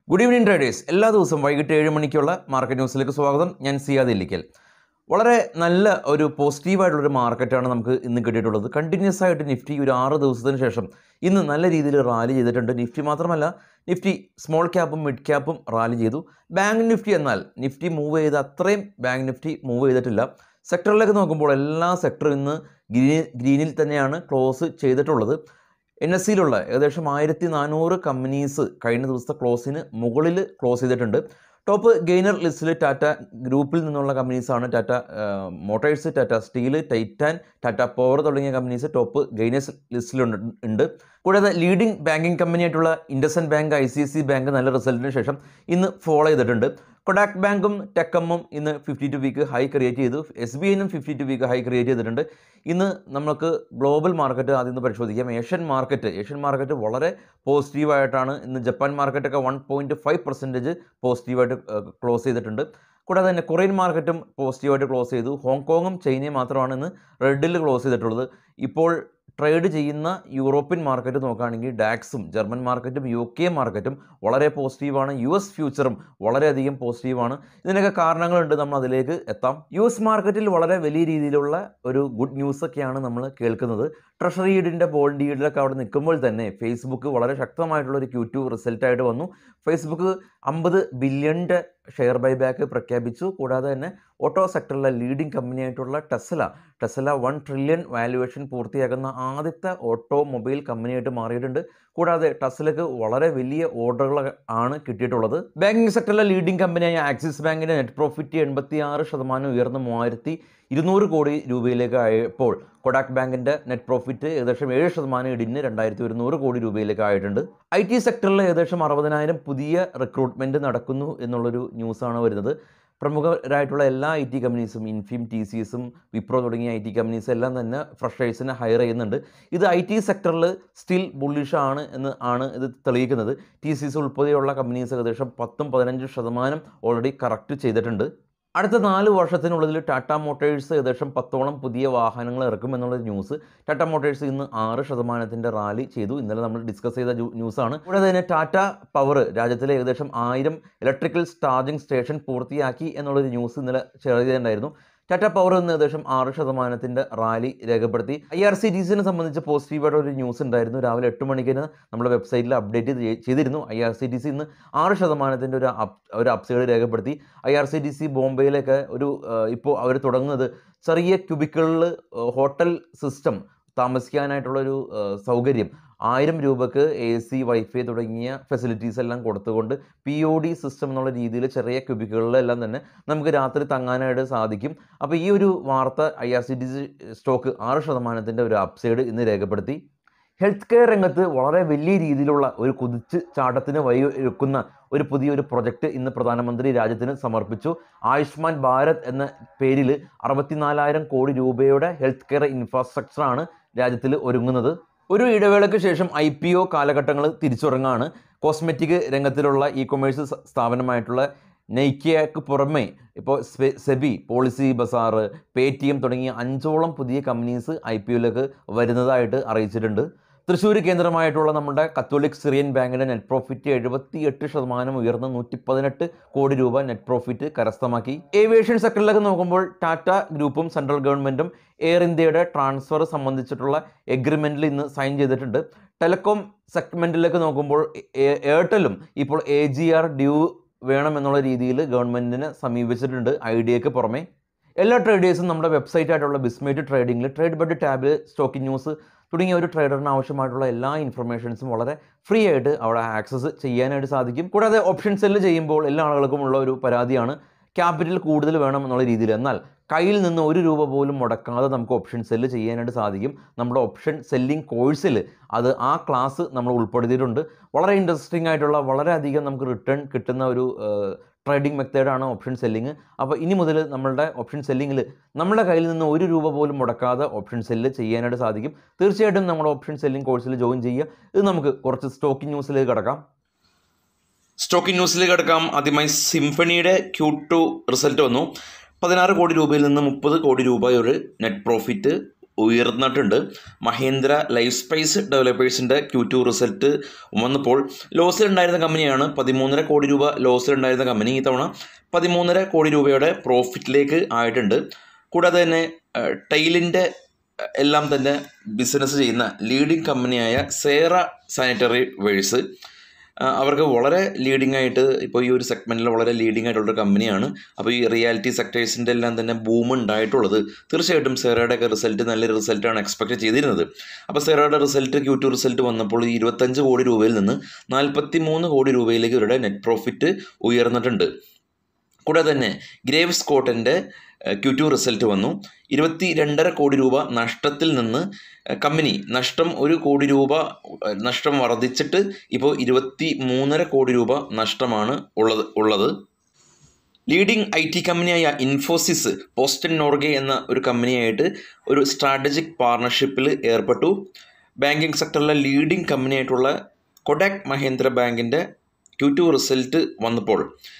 good evening traders എല്ലാ ദിവസവും വൈകിട്ട് ഏഴ് മണിക്കുള്ള മാർക്കറ്റ് ന്യൂസിലേക്ക് സ്വാഗതം ഞാൻ സിയാദ് ഇല്ലിക്കൽ വളരെ നല്ല ഒരു പോസിറ്റീവായിട്ടുള്ളൊരു മാർക്കറ്റാണ് നമുക്ക് ഇന്ന് കിട്ടിയിട്ടുള്ളത് കണ്ടിന്യൂസ് ആയിട്ട് നിഫ്റ്റി ഒരു ആറ് ദിവസത്തിന് ശേഷം ഇന്ന് നല്ല രീതിയിൽ റാലി ചെയ്തിട്ടുണ്ട് നിഫ്റ്റി മാത്രമല്ല നിഫ്റ്റി സ്മോൾ ക്യാപ്പും മിഡ് ക്യാപ്പും റാലി ചെയ്തു ബാങ്ക് നിഫ്റ്റി എന്നാൽ നിഫ്റ്റി മൂവ് ചെയ്ത് അത്രയും ബാങ്ക് നിഫ്റ്റി മൂവ് ചെയ്തിട്ടില്ല സെക്ടറിലേക്ക് നോക്കുമ്പോൾ എല്ലാ സെക്ടറും ഇന്ന് ഗ്രീൻ ഗ്രീനിൽ തന്നെയാണ് ക്ലോസ് ചെയ്തിട്ടുള്ളത് എൻ എസ് സിയിലുള്ള ഏകദേശം ആയിരത്തി നാനൂറ് കമ്പനീസ് കഴിഞ്ഞ ദിവസത്തെ ക്ലോസിന് മുകളിൽ ക്ലോസ് ചെയ്തിട്ടുണ്ട് ടോപ്പ് ഗെയിനർ ലിസ്റ്റിൽ ടാറ്റ ഗ്രൂപ്പിൽ നിന്നുള്ള കമ്പനീസാണ് Tata Motors Tata steel Titan Tata power തുടങ്ങിയ കമ്പനീസ് ടോപ്പ് ഗെയിനേഴ്സ് ലിസ്റ്റിലുണ്ട് ഉണ്ട് കൂടാതെ ലീഡിംഗ് ബാങ്കിങ് കമ്പനിയായിട്ടുള്ള IndusInd bank I C C bank നല്ല റിസൾട്ടിന് ശേഷം ഇന്ന് ഫോളോ ചെയ്തിട്ടുണ്ട് കൊഡാക് ബാങ്കും ടെക്കമ്മും ഇന്ന് fifty two week high create ചെയ്തു എസ് ബി ഐനും fifty two week high create ചെയ്തിട്ടുണ്ട് ഇന്ന് നമുക്ക് ഗ്ലോബൽ മാർക്കറ്റ് ആദ്യം ഒന്ന് പരിശോധിക്കാം ഏഷ്യൻ മാർക്കറ്റ് ഏഷ്യൻ മാർക്കറ്റ് വളരെ പോസിറ്റീവായിട്ടാണ് ഇന്ന് ജപ്പാൻ മാർക്കറ്റൊക്കെ വൺ പോയിൻറ്റ് ഫൈവ് പെർസെൻറ്റേജ് പോസിറ്റീവായിട്ട് ക്ലോസ് ചെയ്തിട്ടുണ്ട് കൂടാതെ തന്നെ കൊറിയൻ മാർക്കറ്റും പോസിറ്റീവായിട്ട് ക്ലോസ് ചെയ്തു ഹോങ്കോങ്ങും ചൈനയും മാത്രമാണ് ഇന്ന് റെഡിൽ ക്ലോസ് ചെയ്തിട്ടുള്ളത് ഇപ്പോൾ ട്രേഡ് ചെയ്യുന്ന യൂറോപ്യൻ മാർക്കറ്റ് നോക്കുകയാണെങ്കിൽ ഡാക്സും ജർമ്മൻ മാർക്കറ്റും യു കെ മാർക്കറ്റും വളരെ പോസിറ്റീവാണ് യു എസ് ഫ്യൂച്ചറും വളരെയധികം പോസിറ്റീവാണ് ഇതിനൊക്കെ കാരണങ്ങളുണ്ട് നമ്മൾ അതിലേക്ക് എത്താം യു എസ് മാർക്കറ്റിൽ വളരെ വലിയ രീതിയിലുള്ള ഒരു ഗുഡ് ന്യൂസൊക്കെയാണ് നമ്മൾ കേൾക്കുന്നത് ട്രഷറി ഈഡിൻ്റെ ബോൾഡ് ഈഡിലൊക്കെ അവിടെ നിൽക്കുമ്പോൾ തന്നെ ഫേസ്ബുക്ക് വളരെ ശക്തമായിട്ടുള്ള ഒരു ക്യൂ ടു റിസൾട്ടായിട്ട് വന്നു ഫേസ്ബുക്ക് അമ്പത് ബില്യണിൻ്റെ ഷെയർ ബൈബാക്ക് പ്രഖ്യാപിച്ചു കൂടാതെ തന്നെ ഓട്ടോ സെക്ടറിലെ ലീഡിംഗ് കമ്പനിയായിട്ടുള്ള Tesla Tesla one trillion valuation പൂർത്തിയാക്കുന്ന ആദ്യത്തെ ഓട്ടോമൊബൈൽ കമ്പനിയായിട്ട് മാറിയിട്ടുണ്ട് കൂടാതെ ടെസ്ലക്ക് വളരെ വലിയ ഓർഡറുകൾ ആണ് കിട്ടിയിട്ടുള്ളത് ബാങ്കിങ് സെക്ടറിലെ ലീഡിംഗ് കമ്പനിയായ ആക്സിസ് ബാങ്കിൻ്റെ നെറ്റ് പ്രോഫിറ്റ് എൺപത്തി ആറ് ശതമാനം ഉയർന്ന് മൂവായിരത്തി ഇരുന്നൂറ് കോടി രൂപയിലേക്ക് ആയപ്പോൾ കൊഡാക് ബാങ്കിൻ്റെ നെറ്റ് പ്രോഫിറ്റ് ഏകദേശം ഏഴ് ശതമാനം ഇടിഞ്ഞ് രണ്ടായിരത്തി ഒരുന്നൂറ് കോടി രൂപയിലേക്ക് ആയിട്ടുണ്ട് ഐ ടി സെക്ടറിൽ ഏകദേശം അറുപതിനായിരം പുതിയ റിക്രൂട്ട്മെൻറ്റ് നടക്കുന്നു എന്നുള്ളൊരു ന്യൂസാണ് വരുന്നത് പ്രമുഖരായിട്ടുള്ള എല്ലാ ഐ ടി കമ്പനീസും ഇൻഫിം ടി സി എസും വിപ്രോ തുടങ്ങിയ ഐ ടി കമ്പനീസ് എല്ലാം തന്നെ ഫ്രഷേഴ്സിനെ ഹയർ ചെയ്യുന്നുണ്ട് ഇത് ഐ ടി സെക്ടറിൽ സ്റ്റിൽ ബുള്ളിഷ് ആണ് എന്ന് ആണ് ഇത് തെളിയിക്കുന്നത് ടി സി എസ് ഉൾപ്പെടെയുള്ള കമ്പനീസ് ഏകദേശം പത്തും പതിനഞ്ചും ശതമാനം ഓൾറെഡി കറക്റ്റ് ചെയ്തിട്ടുണ്ട് അടുത്ത നാല് വർഷത്തിനുള്ളിൽ ടാറ്റ മോട്ടോഴ്സ് ഏകദേശം പത്തോളം പുതിയ വാഹനങ്ങൾ ഇറക്കും എന്നുള്ളൊരു ന്യൂസ് ടാറ്റ മോട്ടോഴ്സ് ഇന്ന് ആറ് ശതമാനത്തിൻ്റെ റാലി ചെയ്തു ഇന്നലെ നമ്മൾ ഡിസ്കസ് ചെയ്ത ജു- ന്യൂസാണ് കൂടാതെ തന്നെ ടാറ്റ പവർ രാജ്യത്തിലെ ഏകദേശം ആയിരം ഇലക്ട്രിക്കൽ ചാർജിംഗ് സ്റ്റേഷൻ പൂർത്തിയാക്കി എന്നുള്ളൊരു ന്യൂസ് ഇന്നലെ ഷെയർ ചെയ്തിട്ടുണ്ടായിരുന്നു ടാറ്റ പവർ ഇന്ന് ഏകദേശം ആറ് ശതമാനത്തിൻ്റെ റാലി രേഖപ്പെടുത്തി ഐ ആർ സി ടി സിനെ സംബന്ധിച്ച് പോസിറ്റീവായിട്ട് ഒരു ന്യൂസ് ഉണ്ടായിരുന്നു രാവിലെ എട്ട് മണിക്കിന് നമ്മുടെ വെബ്സൈറ്റിൽ അപ്ഡേറ്റ് ചെയ്തിരുന്നു I R C T C ഇന്ന് ആറ് ശതമാനത്തിൻ്റെ ഒരു അപ് ഒരു അപ്സൈഡ് രേഖപ്പെടുത്തി I R C T C ബോംബെയിലൊക്കെ ഒരു ഇപ്പോൾ അവർ തുടങ്ങുന്നത് ചെറിയ ക്യൂബിക്കളിൽ ഹോട്ടൽ സിസ്റ്റം താമസിക്കാനായിട്ടുള്ളൊരു ഏഹ്, സൗകര്യം ആയിരം രൂപക്ക് എ സി വൈഫൈ തുടങ്ങിയ ഫെസിലിറ്റീസ് എല്ലാം കൊടുത്തുകൊണ്ട് പി ഒ ഡി സിസ്റ്റം എന്നുള്ള രീതിയിൽ ചെറിയ ക്യൂബിക്കുകളിലെല്ലാം തന്നെ നമുക്ക് രാത്രി തങ്ങാനായിട്ട് സാധിക്കും അപ്പോൾ ഈ ഒരു വാർത്ത I R C T C stock ആറ് ശതമാനത്തിൻ്റെ ഒരു അപ്സൈഡ് ഇന്ന് രേഖപ്പെടുത്തി ഹെൽത്ത് കെയർ രംഗത്ത് വളരെ വലിയ രീതിയിലുള്ള ഒരു കുതിച്ച് ചാട്ടത്തിന് വഴിയൊരുക്കുന്ന ഒരു പുതിയൊരു പ്രൊജക്റ്റ് ഇന്ന് പ്രധാനമന്ത്രി രാജ്യത്തിന് സമർപ്പിച്ചു ആയുഷ്മാൻ ഭാരത് എന്ന പേരിൽ അറുപത്തിനാലായിരം കോടി രൂപയുടെ ഹെൽത്ത് കെയർ ഇൻഫ്രാസ്ട്രക്ചറാണ് രാജ്യത്തിൽ ഒരുങ്ങുന്നത് ഒരു ഇടവേളയ്ക്ക് ശേഷം ഐ പി ഒ കാലഘട്ടങ്ങൾ തിരിച്ചുറങ്ങാണ് കോസ്മെറ്റിക് രംഗത്തിലുള്ള ഇ കൊമേഴ്സ് സ- സ്ഥാപനമായിട്ടുള്ള നെയ്ക്കയ്ക്ക് പുറമെ ഇപ്പോൾ സ്പെ- SEBI policy bazaar Paytm തുടങ്ങിയ അഞ്ചോളം പുതിയ കമ്പനീസ് ഐ പി ഒയിലേക്ക് വരുന്നതായിട്ട് അറിയിച്ചിട്ടുണ്ട് തൃശ്ശൂർ കേന്ദ്രമായിട്ടുള്ള നമ്മുടെ കത്തോലിക് സിറിയൻ ബാങ്കിൻ്റെ നെറ്റ് പ്രോഫിറ്റ് എഴുപത്തി എട്ട് ശതമാനം ഉയർന്ന് നൂറ്റി പതിനെട്ട് കോടി രൂപ നെറ്റ് പ്രോഫിറ്റ് കരസ്ഥമാക്കി ഏവിയേഷൻ സെക്ടറിലേക്ക് നോക്കുമ്പോൾ ടാറ്റ ഗ്രൂപ്പും സെൻട്രൽ ഗവൺമെൻറ്റും എയർ ഇന്ത്യയുടെ ട്രാൻസ്ഫർ സംബന്ധിച്ചിട്ടുള്ള എഗ്രിമെൻറ്റിൽ ഇന്ന് സൈൻ ചെയ്തിട്ടുണ്ട് ടെലികോം സെഗ്മെൻറ്റിലേക്ക് നോക്കുമ്പോൾ എ- എയർടെലും ഇപ്പോൾ എ ജി ആർ ഡ്യൂ വേണമെന്നുള്ള രീതിയിൽ ഗവൺമെൻറ്റിനെ സമീപിച്ചിട്ടുണ്ട് ഐഡിയക്ക് പുറമെ എല്ലാ ട്രേഡേഴ്സും നമ്മുടെ വെബ്സൈറ്റ് ആയിട്ടുള്ള ബിസ്മേറ്റ് ട്രേഡിംഗിൽ ട്രേഡ് ബഡ് ടാബിൽ സ്റ്റോക്കിംഗ് ന്യൂസ് തുടങ്ങിയ ഒരു ട്രേഡറിന് ആവശ്യമായിട്ടുള്ള എല്ലാ ഇൻഫർമേഷൻസും വളരെ ഫ്രീ ആയിട്ട് അവിടെ ആക്സസ് ചെയ്യാനായിട്ട് സാധിക്കും കൂടാതെ ഓപ്ഷൻ സെല്ല് ചെയ്യുമ്പോൾ എല്ലാ ആളുകൾക്കും ഉള്ള ഒരു പരാതിയാണ് ക്യാപിറ്റൽ കൂടുതൽ വേണം എന്നുള്ള രീതിയിൽ എന്നാൽ കയ്യിൽ നിന്ന് ഒരു രൂപ പോലും മുടക്കാതെ നമുക്ക് ഓപ്ഷൻ സെല്ല് ചെയ്യാനായിട്ട് സാധിക്കും നമ്മുടെ ഓപ്ഷൻ സെല്ലിംഗ് കോഴ്സിൽ അത് ആ ക്ലാസ് നമ്മൾ ഉൾപ്പെടുത്തിയിട്ടുണ്ട് വളരെ ഇൻട്രസ്റ്റിംഗ് ആയിട്ടുള്ള വളരെയധികം നമുക്ക് റിട്ടേൺ കിട്ടുന്ന ഒരു ട്രേഡിംഗ് മെത്തേഡാണ് ഓപ്ഷൻ സെല്ലിങ് അപ്പോൾ ഇനി മുതൽ നമ്മളുടെ ഓപ്ഷൻ സെല്ലിങ്ങിൽ നമ്മുടെ കയ്യിൽ നിന്ന് ഒരു രൂപ പോലും മുടക്കാതെ ഓപ്ഷൻ സെല്ല് ചെയ്യാനായിട്ട് സാധിക്കും തീർച്ചയായിട്ടും നമ്മുടെ ഓപ്ഷൻ സെല്ലിംഗ് കോഴ്സിൽ ജോയിൻ ചെയ്യുക ഇത് നമുക്ക് കുറച്ച് സ്റ്റോക്കിംഗ് ന്യൂസിലേക്ക് കടക്കാം സ്റ്റോക്കിംഗ് ന്യൂസിലേക്ക് കിടക്കാം ആദ്യമായി സിംഫണിയുടെ ക്യൂ ടു റിസൾട്ട് വന്നു പതിനാറ് കോടി രൂപയിൽ നിന്ന് മുപ്പത് കോടി രൂപ ഒരു നെറ്റ് പ്രോഫിറ്റ് ഉയർന്നിട്ടുണ്ട് മഹേന്ദ്ര ലൈഫ് സ്പേസ് ഡെവലപ്പേഴ്സിൻ്റെ ക്യൂ ടു റിസൾട്ട് വന്നപ്പോൾ ലോസിലുണ്ടായിരുന്ന കമ്പനിയാണ് പതിമൂന്നര കോടി രൂപ ലോസിലുണ്ടായിരുന്ന കമ്പനി ഈ തവണ പതിമൂന്നര കോടി രൂപയുടെ പ്രോഫിറ്റിലേക്ക് ആയിട്ടുണ്ട് കൂടാതെ തന്നെ ടൈലിൻ്റെ എല്ലാം തന്നെ ബിസിനസ് ചെയ്യുന്ന ലീഡിംഗ് കമ്പനിയായ സേറ സാനിറ്ററി വേഴ്സ് അവർക്ക് വളരെ ലീഡിംഗ് ആയിട്ട് ഇപ്പോൾ ഈ ഒരു സെഗ്മെൻറ്റിൽ വളരെ ലീഡിംഗ് ആയിട്ടുള്ളൊരു കമ്പനിയാണ് അപ്പോൾ ഈ റിയാലിറ്റി സെക്ടേഴ്സിൻ്റെ എല്ലാം തന്നെ ബൂം ഉണ്ടായിട്ടുള്ളത് തീർച്ചയായിട്ടും സെറയുടെ ഒക്കെ റിസൾട്ട് നല്ലൊരു റിസൾട്ടാണ് എക്സ്പെക്ട് ചെയ്തിരുന്നത് അപ്പോൾ സെറയുടെ റിസൾട്ട് ക്യൂ ടു റിസൾട്ട് വന്നപ്പോൾ ഈ ഇരുപത്തഞ്ച് കോടി രൂപയിൽ നിന്ന് നാൽപ്പത്തി മൂന്ന് കോടി രൂപയിലേക്ക് ഇവരുടെ നെറ്റ് പ്രോഫിറ്റ് ഉയർന്നിട്ടുണ്ട് കൂടാതെ തന്നെ ഗ്രേവ് സ്കോട്ടിൻ്റെ ക്യൂ ടു റിസൾട്ട് വന്നു ഇരുപത്തി രണ്ടര കോടി രൂപ നഷ്ടത്തിൽ നിന്ന് കമ്പനി നഷ്ടം ഒരു കോടി രൂപ നഷ്ടം വർദ്ധിച്ചിട്ട് ഇപ്പോൾ ഇരുപത്തി മൂന്നര കോടി രൂപ നഷ്ടമാണ് ഉള്ളത് ഉള്ളത് ലീഡിംഗ് ഐ ടി കമ്പനിയായ ഇൻഫോസിസ് പോസ്റ്റൻ നോർഗെ എന്ന ഒരു കമ്പനിയായിട്ട് ഒരു സ്ട്രാറ്റജിക് പാർട്ണർഷിപ്പിൽ ഏർപ്പെട്ടു ബാങ്കിങ് സെക്ടറിലെ ലീഡിംഗ് കമ്പനിയായിട്ടുള്ള കൊഡാക് മഹേന്ദ്ര ബാങ്കിൻ്റെ ക്യൂ ടു റിസൾട്ട് വന്നപ്പോൾ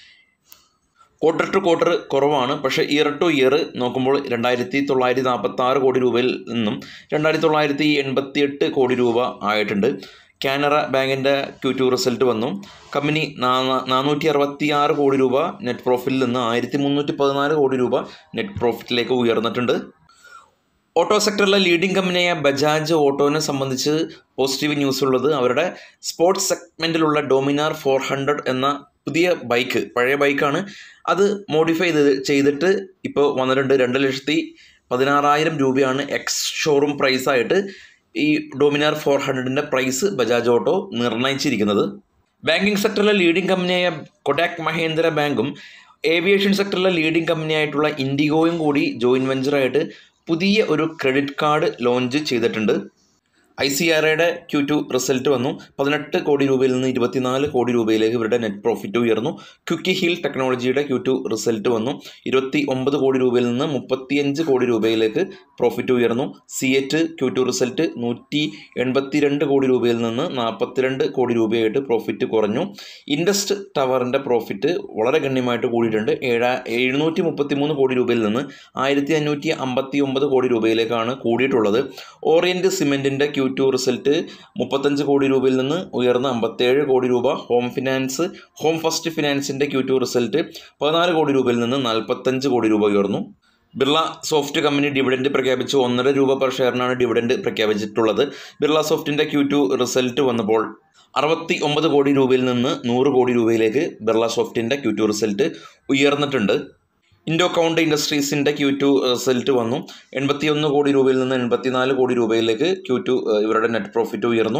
ക്വാർട്ടർ ടു ക്വാർട്ടർ കുറവാണ് പക്ഷേ ഇയർ ടു ഇയർ നോക്കുമ്പോൾ രണ്ടായിരത്തി തൊള്ളായിരത്തി നാൽപ്പത്തി ആറ് കോടി രൂപയിൽ നിന്നും രണ്ടായിരത്തി തൊള്ളായിരത്തി എൺപത്തി എട്ട് കോടി രൂപ ആയിട്ടുണ്ട് കാനറ ബാങ്കിൻ്റെ ക്യൂ ടു റിസൾട്ട് വന്നു കമ്പനി നാനൂറ്റി അറുപത്തി ആറ് കോടി രൂപ നെറ്റ് പ്രോഫിറ്റിൽ നിന്ന് ആയിരത്തി മുന്നൂറ്റി പതിനാല് കോടി രൂപ നെറ്റ് പ്രോഫിറ്റിലേക്ക് ഉയർന്നിട്ടുണ്ട് ഓട്ടോ സെക്ടറിലെ ലീഡിംഗ് കമ്പനിയായ ബജാജ് ഓട്ടോനെ സംബന്ധിച്ച് പോസിറ്റീവ് ന്യൂസ് ഉള്ളത് അവരുടെ സ്പോർട്സ് സെഗ്മെൻറ്റിലുള്ള ഡൊമിനാർ ഫോർ ഹൺഡ്രഡ് എന്ന പുതിയ ബൈക്ക് പഴയ ബൈക്കാണ് അത് മോഡിഫൈ ചെയ്ത് ചെയ്തിട്ട് ഇപ്പോൾ വന്നിട്ടുണ്ട് രണ്ട് ലക്ഷത്തി പതിനാറായിരം രൂപയാണ് എക്സ് ഷോറൂം പ്രൈസായിട്ട് ഈ ഡൊമിനാർ ഫോർ ഹൺഡ്രഡിൻ്റെ പ്രൈസ് ബജാജ് ഓട്ടോ നിർണ്ണയിച്ചിരിക്കുന്നത് ബാങ്കിങ് സെക്ടറിലെ ലീഡിംഗ് കമ്പനിയായ കൊഡാക് മഹേന്ദ്ര ബാങ്കും ഏവിയേഷൻ സെക്ടറിലെ ലീഡിംഗ് കമ്പനിയായിട്ടുള്ള ഇൻഡിഗോയും കൂടി ജോയിൻറ്റ് വെഞ്ചറായിട്ട് പുതിയ ഒരു ക്രെഡിറ്റ് കാർഡ് ലോഞ്ച് ചെയ്തിട്ടുണ്ട് ഐ സി ആർ ഐയുടെ ക്യൂ ടു റിസൾട്ട് വന്നു പതിനെട്ട് കോടി രൂപയിൽ നിന്ന് ഇരുപത്തിനാല് കോടി രൂപയിലേക്ക് ഇവരുടെ നെറ്റ് പ്രോഫിറ്റ് ഉയർന്നു ക്യുക്കി ഹിൽ ടെക്നോളജിയുടെ ക്യൂ ടു റിസൾട്ട് വന്നു ഇരുപത്തി ഒമ്പത് കോടി രൂപയിൽ നിന്ന് മുപ്പത്തിയഞ്ച് കോടി രൂപയിലേക്ക് പ്രോഫിറ്റ് ഉയർന്നു സി എറ്റ് ക്യൂ ടു റിസൾട്ട് നൂറ്റി എൺപത്തിരണ്ട് കോടി രൂപയിൽ നിന്ന് നാൽപ്പത്തിരണ്ട് കോടി രൂപയായിട്ട് പ്രോഫിറ്റ് കുറഞ്ഞു ഇൻഡസ്റ്റ് ടവറിൻ്റെ പ്രോഫിറ്റ് വളരെ ഗണ്യമായിട്ട് കൂടിയിട്ടുണ്ട് ഏഴാ എഴുന്നൂറ്റി മുപ്പത്തി മൂന്ന് കോടി രൂപയിൽ നിന്ന് ആയിരത്തി അഞ്ഞൂറ്റി അമ്പത്തി ഒമ്പത് കോടി രൂപയിലേക്കാണ് കൂടിയിട്ടുള്ളത് ഓറിയൻറ്റ് സിമെൻറ്റിൻ്റെ ക്യൂ ടു റിസൾട്ട് മുപ്പത്തഞ്ച് കോടി രൂപയിൽ നിന്ന് ഉയർന്ന് അമ്പത്തേഴ് കോടി രൂപ ഹോം ഫിനാൻസ് ഹോം ഫസ്റ്റ് ഫിനാൻസിൻ്റെ ക്യൂ ടു റിസൾട്ട് പതിനാല് കോടി രൂപയിൽ നിന്ന് നാൽപ്പത്തഞ്ച് കോടി രൂപ ഉയർന്നു ബിർള സോഫ്റ്റ് കമ്പനി ഡിവിഡൻഡ് പ്രഖ്യാപിച്ചു ഒന്നര രൂപ പെർ ഷെയറിനാണ് ഡിവിഡൻഡ് പ്രഖ്യാപിച്ചിട്ടുള്ളത് ബിർള സോഫ്റ്റിൻ്റെ ക്യൂ ടു റിസൾട്ട് വന്നപ്പോൾ അറുപത്തി ഒമ്പത് കോടി രൂപയിൽ നിന്ന് നൂറ് കോടി രൂപയിലേക്ക് ബിർള സോഫ്റ്റിൻ്റെ ക്യൂ ടു റിസൾട്ട് ഉയർന്നിട്ടുണ്ട് ഇൻഡോ കൗണ്ട് ഇൻഡസ്ട്രീസിൻ്റെ ക്യൂ ടു റിസൾട്ട് വന്നു എൺപത്തിയൊന്ന് കോടി രൂപയിൽ നിന്ന് എൺപത്തിനാല് കോടി രൂപയിലേക്ക് ക്യൂ ടു ഇവരുടെ നെറ്റ് പ്രോഫിറ്റ് ഉയർന്നു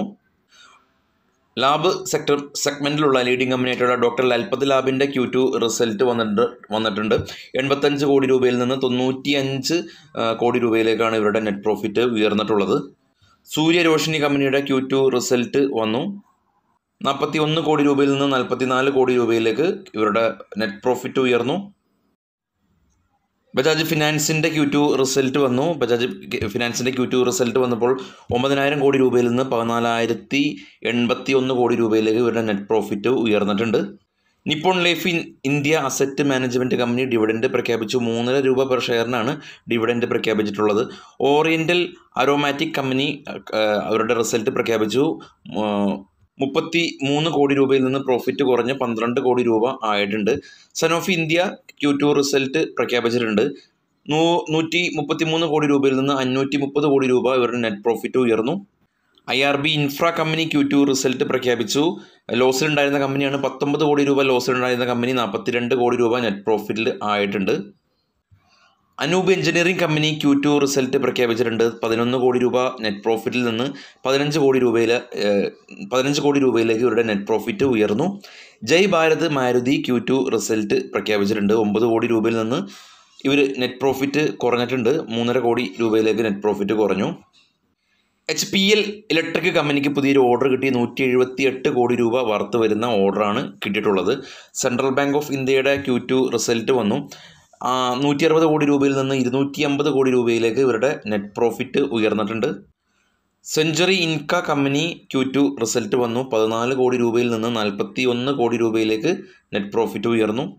ലാബ് സെക്ടർ സെഗ്മെൻറ്റിലുള്ള ലീഡിംഗ് കമ്പനിയായിട്ടുള്ള ഡോക്ടർ ലൽപത് ലാബിൻ്റെ ക്യൂ ടു റിസൾട്ട് വന്നിട്ടുണ്ട് വന്നിട്ടുണ്ട് എൺപത്തഞ്ച് കോടി രൂപയിൽ നിന്ന് തൊണ്ണൂറ്റി അഞ്ച് കോടി രൂപയിലേക്കാണ് ഇവരുടെ നെറ്റ് പ്രോഫിറ്റ് ഉയർന്നിട്ടുള്ളത് സൂര്യരോഷിനി കമ്പനിയുടെ ക്യൂ ടു റിസൾട്ട് വന്നു നാൽപ്പത്തി ഒന്ന് കോടി രൂപയിൽ നിന്ന് നാൽപ്പത്തിനാല് കോടി രൂപയിലേക്ക് ഇവരുടെ നെറ്റ് പ്രോഫിറ്റ് ഉയർന്നു ബജാജ് ഫിനാൻസിൻ്റെ ക്യൂ ടു റിസൾട്ട് വന്നു ബജാജ് ഫിനാൻസിൻ്റെ ക്യൂ ടു റിസൾട്ട് വന്നപ്പോൾ ഒമ്പതിനായിരം കോടി രൂപയിൽ നിന്ന് പതിനാലായിരത്തി എൺപത്തി ഒന്ന് കോടി രൂപയിലേക്ക് ഇവരുടെ നെറ്റ് പ്രോഫിറ്റ് ഉയർന്നിട്ടുണ്ട് Nippon life in India asset management company dividend പ്രഖ്യാപിച്ചു മൂന്നര രൂപ പെർ ഷെയറിനാണ് ഡിവിഡൻഡ് പ്രഖ്യാപിച്ചിട്ടുള്ളത് ഓറിയൻ്റൽ അരോമാറ്റിക് കമ്പനി അവരുടെ റിസൾട്ട് പ്രഖ്യാപിച്ചു മുപ്പത്തി മൂന്ന് കോടി രൂപയിൽ നിന്ന് പ്രോഫിറ്റ് കുറഞ്ഞ് പന്ത്രണ്ട് കോടി രൂപ ആയിട്ടുണ്ട് Sanofi India Q two result പ്രഖ്യാപിച്ചിട്ടുണ്ട് നൂ നൂറ്റി മുപ്പത്തി മൂന്ന് കോടി രൂപയിൽ നിന്ന് അഞ്ഞൂറ്റി മുപ്പത് കോടി രൂപ ഇവരുടെ നെറ്റ് പ്രോഫിറ്റ് ഉയർന്നു I R B infra company Q two result പ്രഖ്യാപിച്ചു ലോസിലുണ്ടായിരുന്ന കമ്പനിയാണ് പത്തൊമ്പത് കോടി രൂപ ലോസിലുണ്ടായിരുന്ന കമ്പനി നാൽപ്പത്തിരണ്ട് കോടി രൂപ നെറ്റ് പ്രോഫിറ്റിൽ ആയിട്ടുണ്ട് Anup engineering company Q two result പ്രഖ്യാപിച്ചിട്ടുണ്ട് പതിനൊന്ന് കോടി രൂപ നെറ്റ് പ്രോഫിറ്റിൽ നിന്ന് പതിനഞ്ച് കോടി രൂപയിൽ പതിനഞ്ച് കോടി രൂപയിലേക്ക് ഇവരുടെ നെറ്റ് പ്രോഫിറ്റ് ഉയർന്നു Jay Bharat Maruti Q two result പ്രഖ്യാപിച്ചിട്ടുണ്ട് ഒമ്പത് കോടി രൂപയിൽ നിന്ന് ഇവർ നെറ്റ് പ്രോഫിറ്റ് കുറഞ്ഞിട്ടുണ്ട് മൂന്നര കോടി രൂപയിലേക്ക് നെറ്റ് പ്രോഫിറ്റ് കുറഞ്ഞു എച്ച് പി എൽ ഇലക്ട്രിക് കമ്പനിക്ക് പുതിയൊരു ഓർഡർ കിട്ടി നൂറ്റി എഴുപത്തി എട്ട് കോടി രൂപ വർത്ത് വരുന്ന ഓർഡറാണ് കിട്ടിയിട്ടുള്ളത് സെൻട്രൽ ബാങ്ക് ഓഫ് ഇന്ത്യയുടെ ക്യൂ ടു റിസൾട്ട് വന്നു നൂറ്റി അറുപത് കോടി രൂപയിൽ നിന്ന് ഇരുന്നൂറ്റി അമ്പത് കോടി രൂപയിലേക്ക് ഇവരുടെ നെറ്റ് പ്രോഫിറ്റ് ഉയർന്നിട്ടുണ്ട് century Enka company Q two result വന്നു പതിനാല് കോടി രൂപയിൽ നിന്ന് നാൽപ്പത്തി ഒന്ന് കോടി രൂപയിലേക്ക് നെറ്റ് പ്രോഫിറ്റ് ഉയർന്നു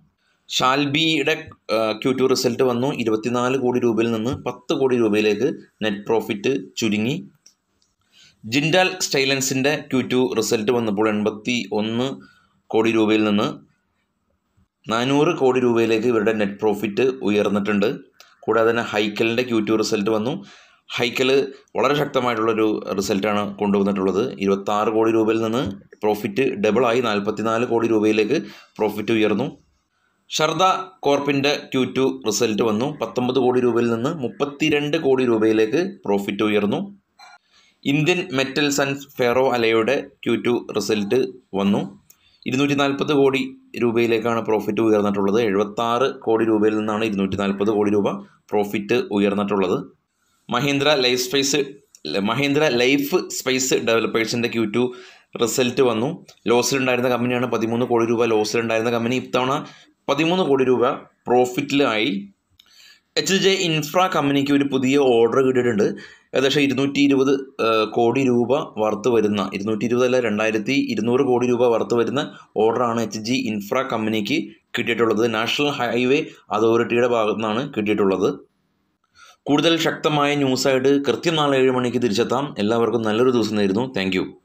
ഷാൽബിയുടെ ക്യൂ ടു റിസൾട്ട് വന്നു ഇരുപത്തിനാല് കോടി രൂപയിൽ നിന്ന് പത്ത് കോടി രൂപയിലേക്ക് നെറ്റ് പ്രോഫിറ്റ് ചുരുങ്ങി ജിൻഡാൽ സ്റ്റൈലൻസിൻ്റെ ക്യൂ ടു റിസൾട്ട് വന്നപ്പോൾ എൺപത്തി ഒന്ന് കോടി രൂപയിൽ നിന്ന് നാനൂറ് കോടി രൂപയിലേക്ക് ഇവരുടെ നെറ്റ് പ്രോഫിറ്റ് ഉയർന്നിട്ടുണ്ട് കൂടാതെ തന്നെ ഹൈക്കലിൻ്റെ ക്യൂ ടു റിസൾട്ട് വന്നു ഹൈക്കൽ വളരെ ശക്തമായിട്ടുള്ളൊരു റിസൾട്ടാണ് കൊണ്ടുവന്നിട്ടുള്ളത് ഇരുപത്താറ് കോടി രൂപയിൽ നിന്ന് പ്രോഫിറ്റ് ഡബിളായി നാൽപ്പത്തിനാല് കോടി രൂപയിലേക്ക് പ്രോഫിറ്റ് ഉയർന്നു ഷർദ കോർപ്പിൻ്റെ ക്യൂ ടു റിസൾട്ട് വന്നു പത്തൊമ്പത് കോടി രൂപയിൽ നിന്ന് മുപ്പത്തിരണ്ട് കോടി രൂപയിലേക്ക് പ്രോഫിറ്റ് ഉയർന്നു ഇന്ത്യൻ മെറ്റൽസ് ആൻഡ് ഫെറോ അലയുടെ ക്യൂ ടു റിസൾട്ട് വന്നു ഇരുന്നൂറ്റി നാൽപ്പത് കോടി രൂപയിലേക്കാണ് പ്രോഫിറ്റ് ഉയർന്നിട്ടുള്ളത് എഴുപത്താറ് കോടി രൂപയിൽ നിന്നാണ് ഇരുന്നൂറ്റി നാൽപ്പത് കോടി രൂപ പ്രോഫിറ്റ് ഉയർന്നിട്ടുള്ളത് Mahindra life space Mahindra life space ഡെവലപ്പേഴ്സിൻ്റെ ക്യൂ ടു റിസൾട്ട് വന്നു ലോസിലുണ്ടായിരുന്ന കമ്പനിയാണ് പതിമൂന്ന് കോടി രൂപ ലോസിലുണ്ടായിരുന്ന കമ്പനി ഇത്തവണ പതിമൂന്ന് കോടി രൂപ പ്രോഫിറ്റിലായി എച്ച് ജെ ഇൻഫ്ര കമ്പനിക്ക് ഒരു പുതിയ ഓർഡർ കിട്ടിയിട്ടുണ്ട് ഏകദേശം ഇരുന്നൂറ്റി ഇരുപത് കോടി രൂപ വർത്ത് വരുന്ന ഇരുന്നൂറ്റി ഇരുപതല്ല രണ്ടായിരത്തി ഇരുന്നൂറ് കോടി രൂപ വർത്ത് വരുന്ന ഓർഡറാണ് എച്ച് ജി ഇൻഫ്ര കമ്പനിക്ക് കിട്ടിയിട്ടുള്ളത് നാഷണൽ ഹൈവേ അതോറിറ്റിയുടെ ഭാഗത്തു നിന്നാണ് കിട്ടിയിട്ടുള്ളത് കൂടുതൽ ശക്തമായ ന്യൂസായിട്ട് കൃത്യം നാളെ ഏഴ് മണിക്ക് തിരിച്ചെത്താം എല്ലാവർക്കും നല്ലൊരു ദിവസം നേരുന്നു താങ്ക്